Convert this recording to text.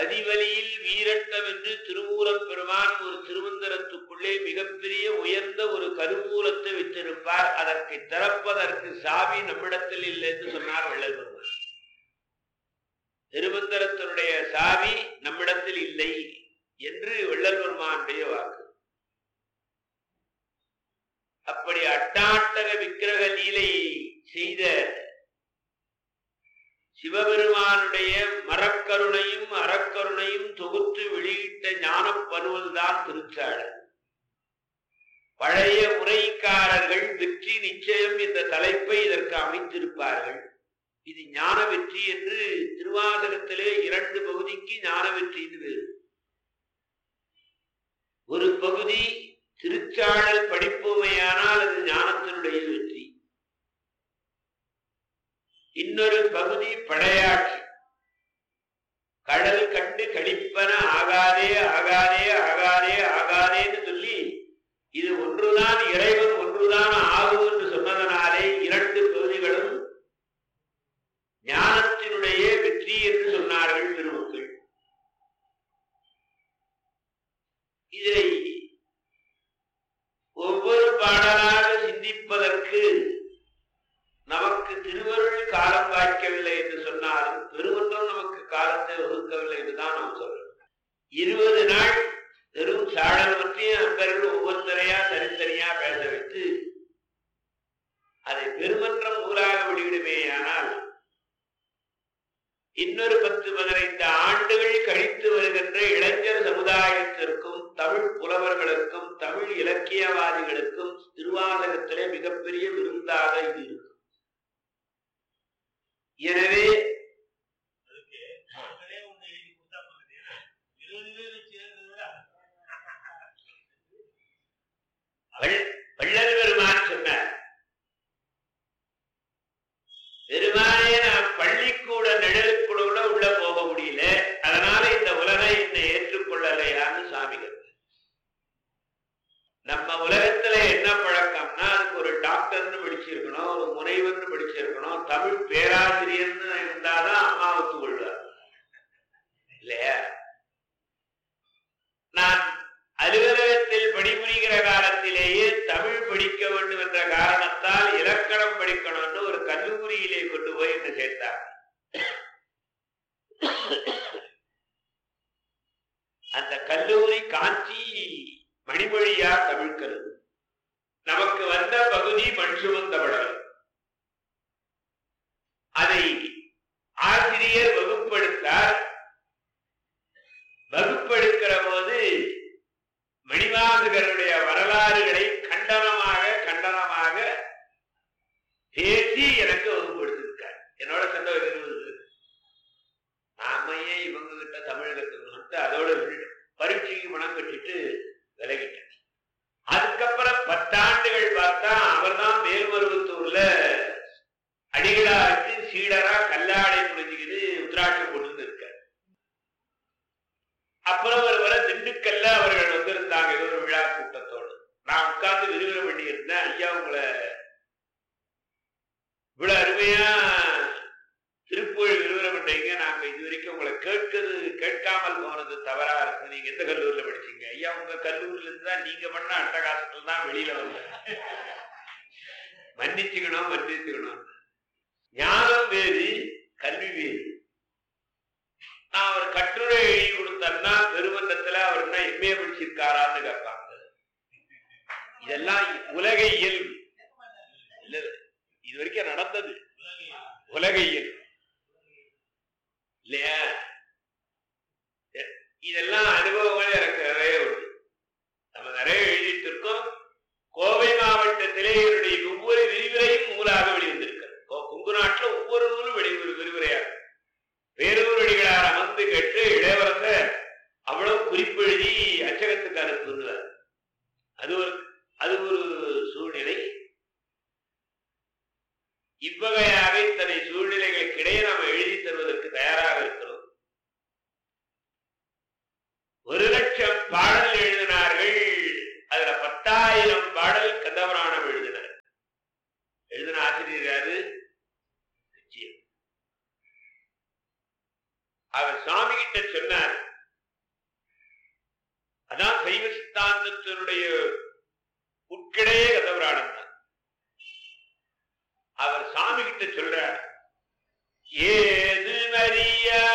பதிவலியில் வீரட்டம் என்று திருமூலப் பெருமான் ஒரு திருமந்திரத்துக்குள்ளே மிகப்பெரிய உயர்ந்த ஒரு கருமூலத்தை வைத்திருப்பார் அதற்கு திறப்பதற்கு சாவி நம்மிடத்தில் இல்லை என்று சொன்னார் வள்ளல் பெருமான் திருமந்திரத்தினுடைய சாவி நம்மிடத்தில் இல்லை என்று வள்ளல் பெருமானுடைய வாக்கு அப்படி அட்டாட்டக விக்கிரக லீலை செய்த சிவபெருமானுடைய மரக்கருணையும் அறக்கருணையும் தொகுத்து வெளியிட்ட ஞானப் பருவல் தான் திருச்சாளர் பழைய உரைக்காரர்கள் வெற்றி நிச்சயம் என்ற தலைப்பை இதற்கு அமைத்திருப்பார்கள் இது ஞான வெற்றி என்று திருவாசகத்திலே இரண்டு பகுதிக்கு ஞான வெற்றி வேறு ஒரு பகுதி திருச்சாழல் படிப்போமையானால் அது ஞானத்தினுடைய வெற்றி இன்னொரு பகுதி படையாட்சி கடல் கண்டு கழிப்பன ஆகாதே ஆகாதே ஆகாதே ஆகாதேன்னு சொல்லி இது ஒன்றுதான் இறைவன் ஒன்றுதான் ஆகும் என்று சொன்னதனாலே இரண்டு பகுதிகளும் ஞானத்தினுடைய வெற்றி என்று சொன்னார்கள் பெருமக்கள் இதை ஒவ்வொரு பாடலாக சிந்திப்பதற்கு நமக்கு திருவருள் காலம் வாய்க்கவில்லை என்று சொன்னாலும் பெருமன்றம் நமக்கு காலத்தை ஒதுக்கவில்லை என்றுதான் நாம் சொல்றோம் இருபது நாள் வெறும் சாடல் பற்றிய அன்பர்கள் ஒவ்வொருத்தரையா தனித்தனியா பேச வைத்து அதை பெருமன்றம் நூலாக வெளியிடுமேயானால் இன்னொரு பத்து பதினைந்து ஆண்டுகள் கழித்து வருகின்ற இளைஞர் சமுதாயத்திற்கும் தமிழ் புலவர்களுக்கும் தமிழ் இலக்கியவாதிகளுக்கும் திருவாசகத்திலே மிகப்பெரிய விருந்தாக இது இருக்கும் எனவே அதுக்கு அவங்களே ஒண்ணு எழுதி கொடுத்தா போகுது. இருபது பேர் வச்சு எழுதுறத வள்- வள்ளல் பெருமான் சொன்னார் பெருமானே நான் பள்ளிக்கூட நிழலுக்குள்ள கூட உள்ள போக முடியல அதனால இந்த உலகம் என்னை ஏற்றுக்கொள்ளலையான்னு சாமி கேட்டார். நம்ம உலகத்துல என்ன பழக்கம்னா அதுக்கு ஒரு டாக்டர்னு படிச்சிருக்கணும் ஒரு முனைவர்னு படிச்சிருக்கணும் தமிழ் பேராசிரியர்னு இருந்தாதான் அம்மா ஒத்துக்கொள்வார் இல்லையா நான் அலுவலகத்தில் பணிபுரிகிற காலத்திலேயே தமிழ் படிக்க வேண்டும் என்ற காரணத்தால் இலக்கணம் படிக்கணும்னு ஒரு கல்லூரியிலே கொண்டு போய் என்ன சேர்த்தார் அந்த கல்லூரி காஞ்சி மணிமொழியா தமிழ் கல்லூரி நமக்கு வந்த பகுதி மண் சுமந்த படலம் அதை ஆசிரியர் வகுப்படுத்தார் வகுப்பெடுக்கிற போது மணிவாசகருடைய வரலாறுகளை கண்டனமாக கண்டனமாக பேசி எனக்கு வகுப்படுத்திருக்கார் என்னோட சண்டை ஒரு இருபது பேர். நாம ஏன் இவங்க கிட்ட தமிழ் கத்துக்கணும்ட்டு அதோட விட்டுட்டேன். பரீட்சைக்கு மனம் கட்டிட்டு விலகிட்டேன் அதுக்கப்புறம் பத்தாண்டுகள் பார்த்தா அவர்தான் மேல்மருவத்தூர்ல அடிகளா வச்சு சீடரா கல்லாடை புரிஞ்சுக்கிட்டு உத்ராட்சம் போட்டு இருக்கார் அப்புறம் ஒரு வர திண்டுக்கல்ல அவர்கள் வந்திருந்தாங்க ஏதோ ஒரு விழா கூட்டத்தோடு நான் உட்கார்ந்து விரிவுரை பண்ணி இருந்தேன் ஐயா உங்களை இவ்வளவு அருமையா திருப்பூர் விரிவுரை பண்றீங்க நாங்க இது வரைக்கும் உங்களை கேட்கிறது கேட்காமல் போனது தவறா இருக்கு நீங்க எந்த கல்லூரியில படிச்சீங்க ஐயா உங்க கல்லூரியில இருந்து தான் நீங்க பண்ண அட்டகாசத்துல தான் வெளியில வந்தேன் மன்னிச்சுக்கணும் மன்னிச்சுக்கணும் ஞானம் வேறு கல்வி வேறு நான் அவர் கட்டுரை எழுதி கொடுத்தேன்னா பெருமன்றத்துல அவர் என்ன எம்ஏ படிச்சிருக்காரான்னு கேட்பாங்க இதெல்லாம் உலக இயல்பு இல்ல இல்ல. இது வரைக்கும் நடந்தது உலக இயல்பு இல்லையா எ- இதெல்லாம் அனுபவங்களே எனக்கு நிறைய உண்டு நம்ம நிறைய எழுதிட்டு இருக்கோம் கோவை மாவட்டத்திலே என்னுடைய ஒவ்வொரு விரிவுரையும் நூலாக வெளிவந்திருக்கிறது கோ- கொங்கு நாட்டுல ஒவ்வொரு நூலும் வெளி விரிவுரையாக பேரூரடிகளார் அமர்ந்து கேட்டு இளையவரசர் அவ்வளவு குறிப்பெழுதி அச்சகத்துக்கு அனுப்புகிறார் அது ஒரு அது ஒரு சூழ்நிலை இவ்வகையாக இத்தனை சூழ்நிலைகளுக்கிடையே நாம் எழுதி தருவதற்கு தயாராக இருக்கிறோம் ஒரு லட்சம் பாடல் எழுதினார்கள் அதுல பத்தாயிரம் பாடல் கந்தபுராணம் எழுதினார் எழுதின ஆசிரியர் யாரு நிச்சயம் அவர் சாமி கிட்ட சொன்னார் அதான் சைவ சித்தாந்தத்தினுடைய உட்கிடையே கதவராடம் தான் அவர் சாமி கிட்ட சொல்றார் ஏது அறியா